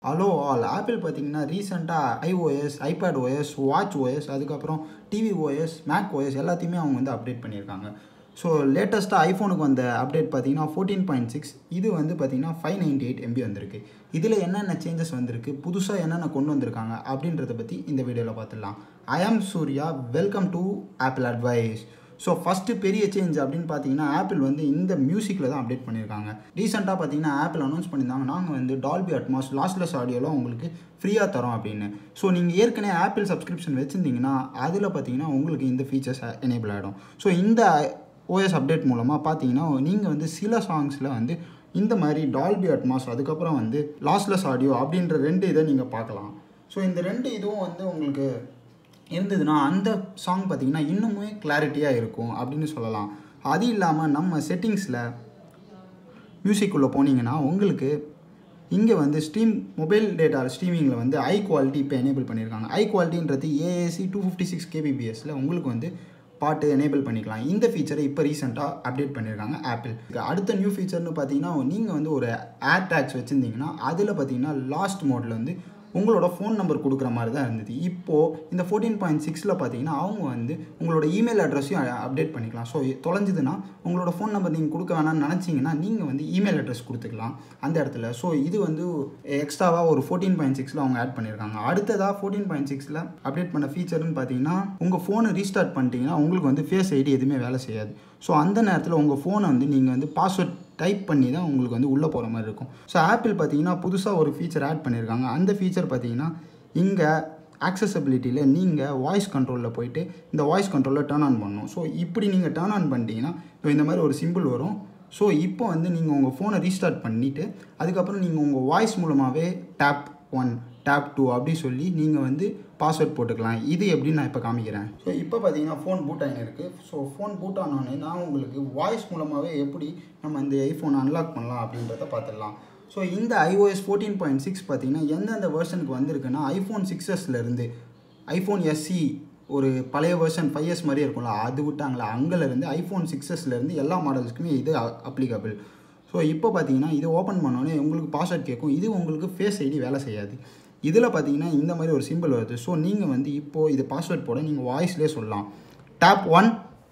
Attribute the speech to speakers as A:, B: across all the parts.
A: hello all Apple பார்த்தீங்கன்னா ரீசெண்டாக iOS iPad OS watch OS அதுக்கப்புறம் டிவி ஓஎஸ் மேக் ஓஎஸ் எல்லாத்தையுமே அவங்க வந்து அப்டேட் பண்ணியிருக்காங்க ஸோ லேட்டஸ்ட்டாக ஐஃபோனுக்கு வந்த அப்டேட் பார்த்தீங்கன்னா ஃபோர்டீன் பாயிண்ட் சிக்ஸ் இது வந்து பார்த்தீங்கன்னா ஃபைவ் நைன்டி எயிட் எம்பி வந்திருக்கு இதில் என்னென்ன சேஞ்சஸ் வந்திருக்கு புதுசாக என்னென்ன கொண்டு வந்திருக்காங்க அப்படின்றத பற்றி இந்த வீடியோவில் பார்த்துடலாம் I am Surya welcome to Apple advice so first பெரிய சேஞ்ச் அப்படின்னு பார்த்தீங்கன்னா ஆப்பிள் வந்து இந்த மியூசிக்கில் தான் அப்டேட் பண்ணியிருக்காங்க ரீசெண்டாக பார்த்தீங்கன்னா ஆப்பிள் அனௌன்ஸ் பண்ணியிருந்தாங்க நாங்கள் வந்து டால்பி அட்மாஸ் லாஸ்லெஸ் ஆடியோலாம் உங்களுக்கு ஃப்ரீயாக தரோம் அப்படின்னு ஸோ நீங்கள் ஏற்கனவே ஆப்பிள் சப்ஸ்கிரிப்ஷன் வச்சுருந்தீங்கன்னா அதில் பார்த்தீங்கன்னா உங்களுக்கு இந்த ஃபீச்சர்ஸ் எனேபிள் ஆகிடும் ஸோ இந்த ஓஎஸ் அப்டேட் மூலமாக பார்த்தீங்கன்னா நீங்கள் வந்து சில சாங்ஸில் வந்து இந்த மாதிரி டால்பி அட்மாஸ் அதுக்கப்புறம் வந்து லாஸ்லெஸ் ஆடியோ அப்படின்ற ரெண்டு இதை நீங்கள் பார்க்கலாம் ஸோ இந்த ரெண்டு இதுவும் வந்து உங்களுக்கு இருந்ததுன்னா அந்த சாங் பார்த்தீங்கன்னா இன்னுமே கிளாரிட்டியாக இருக்கும் அப்படின்னு சொல்லலாம் அது இல்லாமல் நம்ம செட்டிங்ஸில் மியூசிக்குள்ளே போனீங்கன்னா உங்களுக்கு இங்கே வந்து ஸ்ட்ரீம் மொபைல் டேட்டா ஸ்ட்ரீமிங்கில் வந்து ஐ குவாலிட்டி இப்போ எனேபிள் பண்ணியிருக்காங்க ஐ குவாலிட்டின்றது ஏஏசி டூ ஃபிஃப்டி சிக்ஸ் கேபிபிஎஸில் உங்களுக்கு வந்து பாட்டு எனேபிள் பண்ணிக்கலாம் இந்த ஃபீச்சரை இப்போ ரீசெண்டாக அப்டேட் பண்ணியிருக்காங்க ஆப்பிள் அடுத்த நியூ ஃபீச்சர்னு பார்த்தீங்கன்னா நீங்கள் வந்து ஒரு ஏர் டேக்ஸ் வச்சுருந்தீங்கன்னா அதில் பார்த்தீங்கன்னா லாஸ்ட் மோடில் வந்து உங்களோட ஃபோன் நம்பர் கொடுக்குற மாதிரி தான் இருந்தது இப்போது இந்த ஃபோர்டீன் பாயிண்ட் சிக்ஸில் பார்த்தீங்கன்னா அவங்க வந்து உங்களோட இமெயில் அட்ரஸையும் அப்டேட் பண்ணிக்கலாம் ஸோ தொலைஞ்சதுன்னா உங்களோட ஃபோன் நம்பர் நீங்கள் கொடுக்க வேணாம்னு நினச்சிங்கன்னா நீங்கள் வந்து இமெயில் அட்ரஸ் கொடுத்துக்கலாம் அந்த இடத்துல ஸோ இது வந்து எக்ஸ்ட்ராவாக ஒரு ஃபோர்டீன் பாயிண்ட் சிக்ஸில் அவங்க ஆட் பண்ணியிருக்காங்க அடுத்ததாக ஃபோர்டீன் பாயிண்ட் சிக்ஸில் அப்டேட் பண்ண ஃபீச்சர்னு பார்த்தீங்கன்னா உங்கள் ஃபோனை ரீஸ்டார்ட் பண்ணிட்டீங்கன்னா உங்களுக்கு வந்து ஃபேஸ் ஐடி எதுவுமே வேலை செய்யாது ஸோ அந்த நேரத்தில் உங்கள் ஃபோனை வந்து நீங்கள் வந்து பாஸ்வேர்ட் டைப் பண்ணி தான் உங்களுக்கு வந்து உள்ளே போகிற மாதிரி இருக்கும் ஸோ ஆப்பிள் பார்த்தீங்கன்னா புதுசாக ஒரு ஃபீச்சர் ஆட் பண்ணியிருக்காங்க அந்த ஃபீச்சர் பார்த்தீங்கன்னா இங்கே ஆக்சசபிலிட்டியில் நீங்கள் வாய்ஸ் கண்ட்ரோலில் போயிட்டு இந்த வாய்ஸ் கண்ட்ரோலில் டேர்ன் ஆன் பண்ணணும் ஸோ இப்படி நீங்கள் டேர்ன் ஆன் பண்ணிட்டீங்கன்னா இப்போ இந்த மாதிரி ஒரு சிம்பிள் வரும் ஸோ இப்போ வந்து நீங்கள் உங்கள் ஃபோனை ரீஸ்டார்ட் பண்ணிவிட்டு அதுக்கப்புறம் நீங்கள் உங்கள் வாய்ஸ் மூலமாகவே டேப் ஒன் டேப் டூ அப்படி சொல்லி நீங்கள் வந்து பாஸ்வேர்ட் போட்டுக்கலாம் இது எப்படின்னு நான் இப்போ காமிக்கிறேன் ஸோ இப்போ பார்த்தீங்கன்னா ஃபோன் பூட் ஆகிருக்கு ஸோ ஃபோன் பூட் ஆனோடனே நான் உங்களுக்கு வாய்ஸ் மூலமாகவே எப்படி நம்ம இந்த ஐஃபோன் அன்லாக் பண்ணலாம் அப்படின்றத பார்த்துடலாம் ஸோ இந்த ஐஓஎஸ் ஃபோர்டீன் பாயிண்ட் சிக்ஸ் பார்த்தீங்கன்னா எந்தெந்த வெர்ஷனுக்கு வந்திருக்குன்னா ஐஃபோன் சிக்ஸஸ்லேருந்து ஐஃபோன் எஸ்சி ஒரு பழைய வெர்ஷன் ஃபைவ் இயர்ஸ் மாதிரி இருக்கும்ல அது விட்டாங்களா அங்கேருந்து ஐஃபோன் சிக்ஸஸ்லேருந்து எல்லா மாடல்ஸ்க்குமே இது அப்ளிகபிள் ஸோ இப்போ பார்த்தீங்கன்னா இது ஓப்பன் பண்ணோன்னே உங்களுக்கு பாஸ்வேர்ட் கேட்கும் இது உங்களுக்கு ஃபேஸ் ஐடி வேலை செய்யாது இதில் பார்த்தீங்கன்னா இந்த மாதிரி ஒரு சிம்பிள் வருது ஸோ நீங்கள் வந்து இப்போது இது பாஸ்வேர்ட் போட நீங்கள் வாய்ஸ்லேயே சொல்லலாம் tap one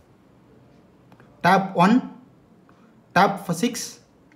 A: tap one tap six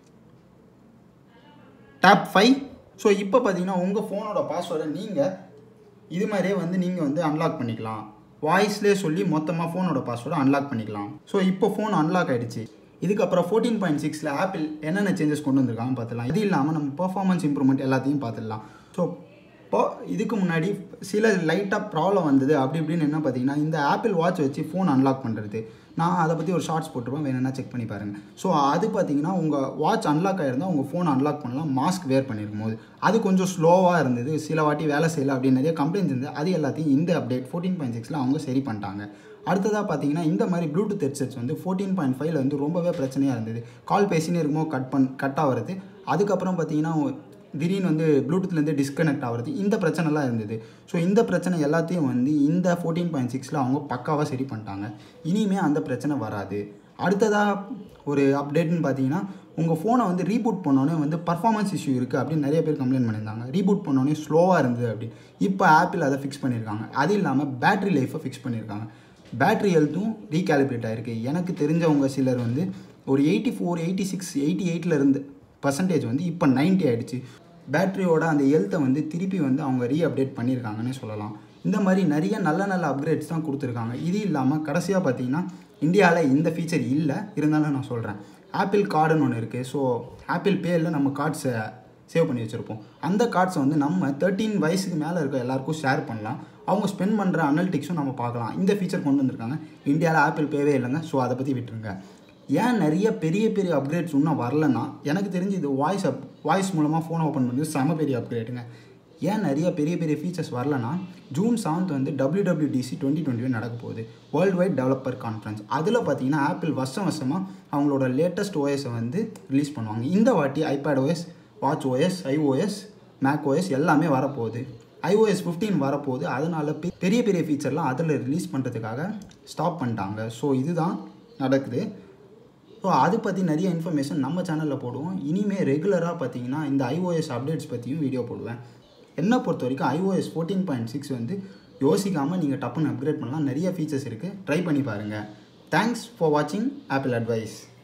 A: tap five so இப்போ பார்த்தீங்கன்னா உங்கள் ஃபோனோட பாஸ்வேர்டை நீங்கள் இது மாதிரியே வந்து நீங்கள் வந்து அன்லாக் பண்ணிக்கலாம் வாய்ஸ்லேயே சொல்லி மொத்தமாக ஃபோனோட பாஸ்வேர்டை அன்லாக் பண்ணிக்கலாம் ஸோ இப்போ ஃபோன் அன்லாக் ஆகிடுச்சு இதுக்கப்புறம் ஃபோர்டீன் பாயிண்ட் சிக்ஸில் ஆப்பிள் என்னென்ன சேஞ்சஸ் கொண்டு வந்திருக்காங்கன்னு பார்த்துலாம் இது இல்லாமல் நம்ம பர்ஃபார்மன்ஸ் இம்ப்ரூவ்மெண்ட் எல்லாத்தையும் பார்த்துடலாம் ஸோ இப்போ இதுக்கு முன்னாடி சில லைட்டாக ப்ராப்ளம் வந்தது அப்படி இப்படின்னு என்ன பார்த்தீங்கன்னா இந்த ஆப்பிள் வாட்ச் வச்சு ஃபோன் அன்லாக் பண்ணுறது நான் அதை பற்றி ஒரு ஷார்ட்ஸ் போட்டுருவேன் வேணும்னா செக் பண்ணி பாருங்கள் ஸோ அது பார்த்தீங்கன்னா உங்கள் வாட்ச் அன்லாக் ஆகிருந்தால் உங்கள் ஃபோன் அன்லாக் பண்ணலாம் மாஸ்க் வேர் பண்ணியிருக்கும் போது அது கொஞ்சம் ஸ்லோவாக இருந்தது சில வாட்டி வேலை செய்யலை அப்படின்னு நிறைய கம்ப்ளைண்ட்ஸ் இருந்தது அது எல்லாத்தையும் இந்த அப்டேட் ஃபோர்டீன் பாயிண்ட் சிக்ஸில் அவங்க சரி பண்ணிட்டாங்க அடுத்ததாக பார்த்தீங்கன்னா இந்த மாதிரி ப்ளூடூத் ஹெட்செட்ஸ் வந்து ஃபோர்டீன் பாயிண்ட் ஃபைவ்ல வந்து ரொம்பவே பிரச்சனையாக இருந்தது கால் பேசினே இருக்கும்போது கட் பண் கட் ஆகிறது அதுக்கப்புறம் பார்த்தீங்கன்னா திடீர்னு வந்து ப்ளூடூத்லேருந்து டிஸ்கனெக்ட் ஆகிறது இந்த பிரச்சனைலாம் இருந்தது ஸோ இந்த பிரச்சனை எல்லாத்தையும் வந்து இந்த ஃபோர்டீன் பாயிண்ட் சிக்ஸில் அவங்க பக்காவாக சரி பண்ணிட்டாங்க இனிமேல் அந்த பிரச்சனை வராது அடுத்ததாக ஒரு அப்டேட்னு பார்த்தீங்கன்னா உங்கள் ஃபோனை வந்து ரீபூட் பண்ணோன்னே வந்து பர்ஃபார்மன்ஸ் இஷ்யூ இருக்குது அப்படின்னு நிறைய பேர் கம்ப்ளைண்ட் பண்ணியிருந்தாங்க ரீபூட் பண்ணோன்னே ஸ்லோவாக இருந்தது அப்படின்னு இப்போ ஆப்பிள் அதை ஃபிக்ஸ் பண்ணியிருக்காங்க அது இல்லாமல் பேட்ரி லைஃப்பை ஃபிக்ஸ் பண்ணியிருக்காங்க பேட்ரி ஹெல்த்தும் ரீகாலிப்ரேட் ஆகிருக்கு எனக்கு தெரிஞ்சவங்க சிலர் வந்து ஒரு eighty four eighty six eighty எயிட்டில் இருந்து பர்சன்டேஜ் வந்து இப்போ நைன்ட்டி ஆகிடுச்சு பேட்டரியோட அந்த ஹெல்த்தை வந்து திருப்பி வந்து அவங்க ரீ அப்டேட் பண்ணியிருக்காங்கன்னு சொல்லலாம் இந்த மாதிரி நிறைய நல்ல நல்ல அப்கிரேட்ஸ் தான் கொடுத்துருக்காங்க இது இல்லாமல் கடைசியாக பார்த்தீங்கன்னா இந்தியாவில் இந்த ஃபீச்சர் இல்லை இருந்தாலும் நான் சொல்கிறேன் ஆப்பிள் கார்டுன்னு ஒன்று இருக்குது ஸோ ஆப்பிள் பேயில் நம்ம கார்ட்ஸை சேவ் பண்ணி வச்சுருப்போம் அந்த கார்ட்ஸை வந்து நம்ம தேர்ட்டீன் வயசுக்கு மேலே இருக்க எல்லாருக்கும் ஷேர் பண்ணலாம் அவங்க ஸ்பெண்ட் பண்ணுற அனலிட்டிக்ஸும் நம்ம பார்க்கலாம் இந்த ஃபீச்சர் கொண்டு வந்திருக்காங்க இந்தியாவில் ஆப்பிள் பேவே இல்லைங்க ஸோ அதை பற்றி விட்டுருங்க ஏன் நிறைய பெரிய பெரிய அப்கிரேட்ஸ் இன்னும் வரலன்னா எனக்கு தெரிஞ்சு இது வாய்ஸ் அப் வாய்ஸ் மூலமாக ஃபோன் ஓப்பன் பண்ணது செம பெரிய அப்கிரேடுங்க ஏன் நிறைய பெரிய பெரிய ஃபீச்சர்ஸ் வரலனா ஜூன் செவன்த் வந்து டபிள்யூடபிள்யூடிசி டுவெண்ட்டி டுவெண்ட்டி நடக்க போகுது வேர்ல்டு வைட் டெவலப்பர் கான்ஃபரன்ஸ் அதில் பார்த்தீங்கன்னா ஆப்பிள் வருஷம் வருஷமாக அவங்களோட லேட்டஸ்ட் ஓஎஸை வந்து ரிலீஸ் பண்ணுவாங்க இந்த வாட்டி iPad OS watch OS iOS Mac OS எல்லாமே வரப்போகுது ஐஓஎஸ் ஃபிஃப்டீன் வரப்போகுது அதனால் பெரிய பெரிய ஃபீச்சர்லாம் அதில் ரிலீஸ் பண்ணுறதுக்காக ஸ்டாப் பண்ணிட்டாங்க ஸோ இதுதான் நடக்குது ஸோ அது பற்றி நிறைய இன்ஃபர்மேஷன் நம்ம சேனலில் போடுவோம் இனிமேல் ரெகுலராக பார்த்தீங்கன்னா இந்த ஐஓஎஸ் அப்டேட்ஸ் பற்றியும் வீடியோ போடுவேன் என்னை பொறுத்த வரைக்கும் ஐஓஎஸ் ஃபோர்டீன் பாயிண்ட் சிக்ஸ் வந்து யோசிக்காமல் நீங்கள் டப்புன்னு அப்கிரேட் பண்ணலாம் நிறைய ஃபீச்சர்ஸ் இருக்குது ட்ரை பண்ணி பாருங்கள் தேங்க்ஸ் ஃபார் வாட்சிங் ஆப்பிள் அட்வைஸ்